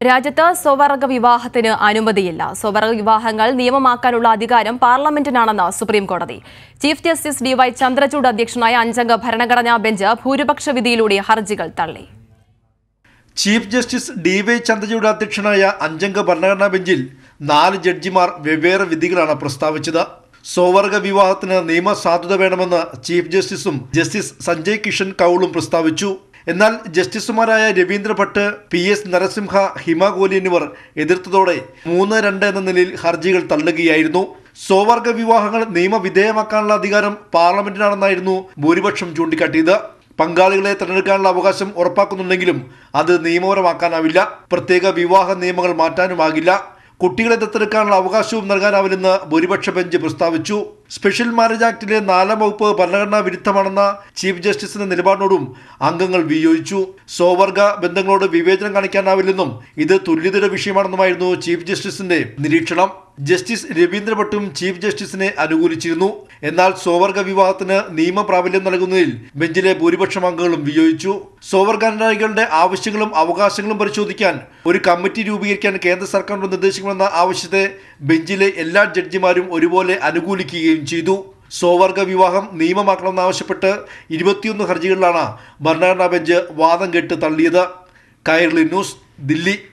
രാജ്യത്ത് സ്വവർഗ വിവാഹത്തിന് അനുമതിയില്ല സ്വവർഗ വിവാഹങ്ങൾ നിയമമാക്കാനുള്ള അധികാരം പാർലമെന്റിനാണെന്ന് സുപ്രീം കോടതി chief justice D Y Chandrachud അധ്യക്ഷനായ അഞ്ചംഗ ഭരണഘടനാ ബെഞ്ച് ഭൂരിപക്ഷ വിധിയിലൂടെ ഹർജികൾ തള്ളി chief justice D Y Chandrachud അധ്യക്ഷനായ അഞ്ചംഗ ഭരണഘടനാ ബെഞ്ചിൽ നാല് ജഡ്ജിമാർ വെവ്വേറെ വിധികളാണ് പ്രസ്താവിച്ചത് സ്വവർഗ വിവാഹത്തിന് നിയമസാധുത വേണമെന്ന് ചീഫ് ജസ്റ്റിസും ജസ്റ്റിസ് സഞ്ജയ് കിഷൻ കൌളും പ്രസ്താവിച്ചു എന്നാൽ ജസ്റ്റിസുമാരായ രവീന്ദ്ര ഭട്ട് പി എസ് നരസിംഹ ഹിമ കോഹ്ലി എന്നിവർ എതിർത്തതോടെ മൂന്ന് രണ്ട് എന്ന നിലയിൽ ഹർജികൾ തള്ളുകയായിരുന്നു സ്വവർഗ വിവാഹങ്ങൾ നിയമവിധേയമാക്കാനുള്ള അധികാരം പാർലമെന്റിനാണെന്നായിരുന്നു ഭൂരിപക്ഷം ചൂണ്ടിക്കാട്ടിയത് പങ്കാളികളെ തിരഞ്ഞെടുക്കാനുള്ള അവകാശം ഉറപ്പാക്കുന്നുണ്ടെങ്കിലും അത് നിയമപരമാക്കാനാവില്ല പ്രത്യേക വിവാഹ നിയമങ്ങൾ മാറ്റാനുമാകില്ല കുട്ടികളെ ദത്തെടുക്കാനുള്ള അവകാശവും നൽകാനാവില്ലെന്ന് ഭൂരിപക്ഷ ബെഞ്ച് പ്രസ്താവിച്ചു സ്പെഷ്യൽ മാരേജ് ആക്ടിലെ നാലാം വകുപ്പ് ഭരണഘടനാ വിരുദ്ധമാണെന്ന ചീഫ് ജസ്റ്റിസിന്റെ നിലപാടിനോടും അംഗങ്ങൾ വിയോജിച്ചു സ്വവർഗ ബന്ധങ്ങളോട് വിവേചനം കാണിക്കാനാവില്ലെന്നും ഇത് തുല്യതയുടെ വിഷയമാണെന്നുമായിരുന്നു ചീഫ് ജസ്റ്റിസിന്റെ നിരീക്ഷണം ജസ്റ്റിസ് രവീന്ദ്ര ഭട്ടും ചീഫ് ജസ്റ്റിസിനെ അനുകൂലിച്ചിരുന്നു എന്നാൽ സ്വവർഗ വിവാഹത്തിന് നിയമപ്രാബല്യം നൽകുന്നതിൽ ബെഞ്ചിലെ ഭൂരിപക്ഷം അംഗങ്ങളും വിയോജിച്ചു സ്വവർഗാനുരായികളുടെ ആവശ്യങ്ങളും അവകാശങ്ങളും പരിശോധിക്കാൻ ഒരു കമ്മിറ്റി രൂപീകരിക്കാൻ കേന്ദ്ര സർക്കാരിനോട് നിർദ്ദേശിക്കണമെന്ന ആവശ്യത്തെ ബെഞ്ചിലെ എല്ലാ ജഡ്ജിമാരും ഒരുപോലെ അനുകൂലിക്കുകയും ചെയ്തു സ്വവർഗ വിവാഹം നിയമമാക്കണമെന്നാവശ്യപ്പെട്ട് ഇരുപത്തിയൊന്ന് ഹർജികളിലാണ് ഭരണഘടനാ ബെഞ്ച് വാദം കേട്ട് തള്ളിയത് കൈർലി ന്യൂസ് ദില്ലി